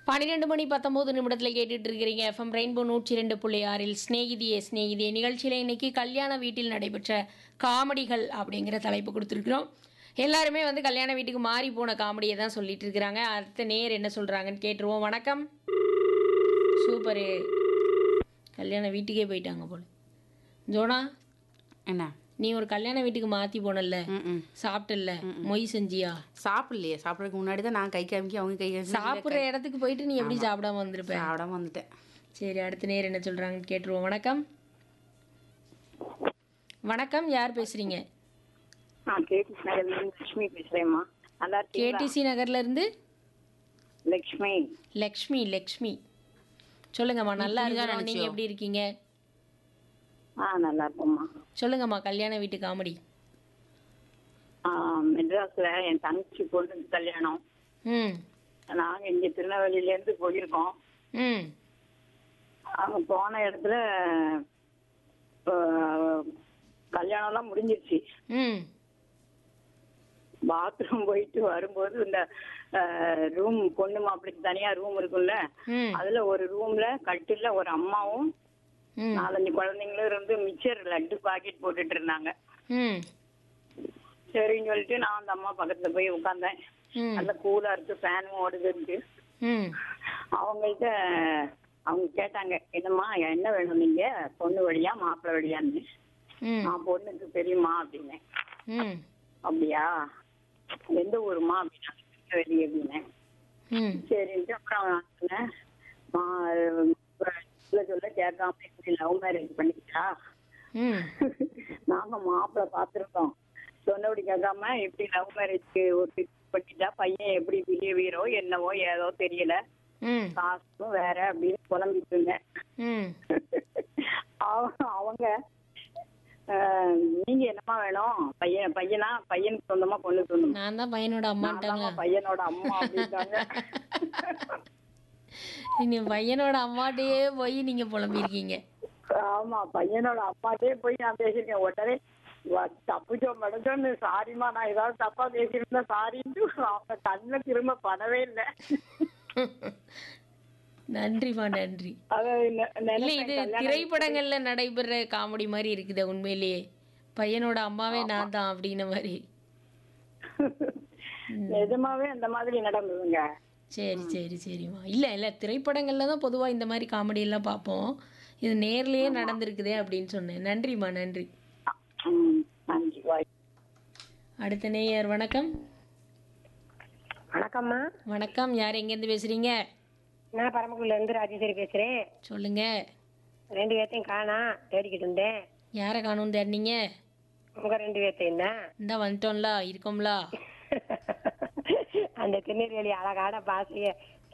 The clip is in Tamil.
பன்னிரெண்டு மணி பத்தொம்போது நிமிடத்தில் கேட்டுட்டு இருக்கிறீங்க எஃப்எம் ரெயின்போ நூற்றி ரெண்டு புள்ளி ஆறில் ஸ்நேகிதியே ஸ்நேகிதியே நிகழ்ச்சியில் இன்னைக்கு கல்யாண வீட்டில் நடைபெற்ற காமெடிகள் அப்படிங்கிற தலைப்பு கொடுத்துருக்குறோம் எல்லாருமே வந்து கல்யாண வீட்டுக்கு மாறி போன காமெடியை தான் சொல்லிட்டு இருக்கிறாங்க அடுத்த நேர் என்ன சொல்கிறாங்கன்னு கேட்டுருவோம் வணக்கம் சூப்பரு கல்யாண வீட்டுக்கே போயிட்டாங்க போல ஜோனா என்ன நீ ஒரு கல்யாண வீட்டுக்கு மாற்றி போனல்ல ம் சாப்பிட்டல்ல மொய் செஞ்சியா சாப்பிடலையே சாப்பிட்றதுக்கு முன்னாடி தான் நான் கை காமிக்க அவங்க கை காமிக்க சாப்பிட்ற இடத்துக்கு போயிட்டு நீ எப்படி சாப்பிடாம வந்திருப்ப சாப்பிடாம வந்துட்டேன் சரி அடுத்த நேரம் என்ன சொல்றாங்கன்னு கேட்டுருவோம் வணக்கம் வணக்கம் யார் பேசுறீங்க ஆ கேடிசி நகர்ல இருந்து லட்சுமி பேசுறேம்மா நல்லா இருக்கீங்களா கேடிசி நகர்ல இருந்து லட்சுமி லக்ஷ்மி லக்ஷ்மி சொல்லுங்கம்மா நல்லா புரியுதா இருக்கோம் நீங்க நினைச்சோ? எப்படி இருக்கீங்க ஆ நல்லா இருக்கோம்மா சொல்லுங்கம்மா கல்யாண வீட்டு காமெடி ஆ, மெட்ராஸ்ல என் தங்கச்சி பொண்ணுக்கு கல்யாணம் ம் நாங்க இங்க திருநெல்வேலியில இருந்து போயிருக்கோம் ம் அங்க போன இடத்துல ஆ, கல்யாணம்லாம் முடிஞ்சிருச்சு ம் பாத்ரூம் போயிட்டு வரும்போது இந்த ரூம் பொண்ணு மாப்பிள்ளைக்கு தனியா ரூம் இருக்கும்ல ம் அதுல ஒரு ரூம்ல கட்டில ஒரு அம்மாவும் ம் நாலஞ்சு குழந்தைங்களும் இருந்து மிச்சர் லட்டு பாக்கெட் போட்டுட்டு இருந்தாங்க ம் சரின்னு சொல்லிட்டு நான் அந்த அம்மா பக்கத்துல போய் உட்காந்தேன் ம் நல்ல கூலா இருக்கு ஃபேனும் ஓடுதுன்ட்டு ம் அவங்கள்ட்ட அவங்க கேட்டாங்க என்னம்மா என்ன வேணும் நீங்க பொண்ணு வழியா மாப்பிள்ளை வழியான்னு ம் நான் பொண்ணுக்கு பெரியம்மா அப்படின்னேன் ம் அப்படியா எந்த ஊருமா அப்படின்னா வெளியே அப்படின்னேன் ம் சரின்ட்டு அப்புறம் நான் சொன்னேன் மா- சொல்ல சொல்ல கேட்காம இப்படி லவ் மேரேஜ் பண்ணிக்கிட்டா ம் நாங்க மாப்பிள்ளை பார்த்துருக்கோம் சொன்னபடி கேட்காம இப்படி லவ் மேரேஜ்க்கு ஒரு fix பண்ணிட்டா பையன் எப்படி பிஹேவியரோ என்னவோ ஏதோ தெரியல ம் காசும் வேற அப்படின்னு புலம்பிட்டு இருந்தேன் ம் அவங்க- அவங்க அஹ், நீங்க என்னமா வேணும் பையன் பையனா பையனுக்கு சொந்தமா பொண்ணு சொந்தமா நான் தான் பையனோட அம்மான்ட்டாங்க நான்தாம்மா பையனோட அம்மா அப்படின்ட்டாங்க நீங்க பையனோட அம்மாட்டையே போய் நீங்க புலம்பியிருக்கீங்க ஆமா பையனோட அம்மாட்டே போய் நான் பேசியிருக்கேன் உடனே வ- தப்பிச்சோ மடச்சோன்னு சாரிம்மா நான் ஏதாவது தப்பா பேசியிருந்தேன் சாரின்ட்டு அவங்க கண்ணுல திரும்ப படவே இல்லை நன்றிமா நன்றி அது நெ- இல்ல நினைப்பேன் இது கல்யாணம் திரைப்படங்கள்ல நடைபெற காமெடி மாதிரி இருக்குது உண்மையிலேயே பையனோட அம்மாவே நான் தான் அப்படின்ன மாதிரி நிஜமாவே அந்த மாதிரி நடந்ததுங்க சரி சரி சரிம்மா இல்ல இல்ல திரைப்படங்கள்ல தான் பொதுவா இந்த மாதிரி காமெடி எல்லாம் பார்ப்போம் இது நேர்லயே நடந்திருக்குதே அப்படின்னு சொன்னேன் நன்றிம்மா நன்றி ம், நன்றி வாய் அடுத்த நேயர் வணக்கம் வணக்கம்மா வணக்கம் யார் எங்கேருந்து பேசுறீங்க நான் பரமக்குடில இருந்து ராஜேஸ்வரி பேசுறேன் சொல்லுங்க ரெண்டு பேர்த்தையும் காணா தேடிக்கிட்டு இருந்தேன் யாரை காணும் தேடினீங்க உங்க ரெண்டு பேர்த்தையும் தான் இந்த வந்துட்டோம்ல இருக்கோம்ல அந்த திருநெல்வேலி அழகான பாசைய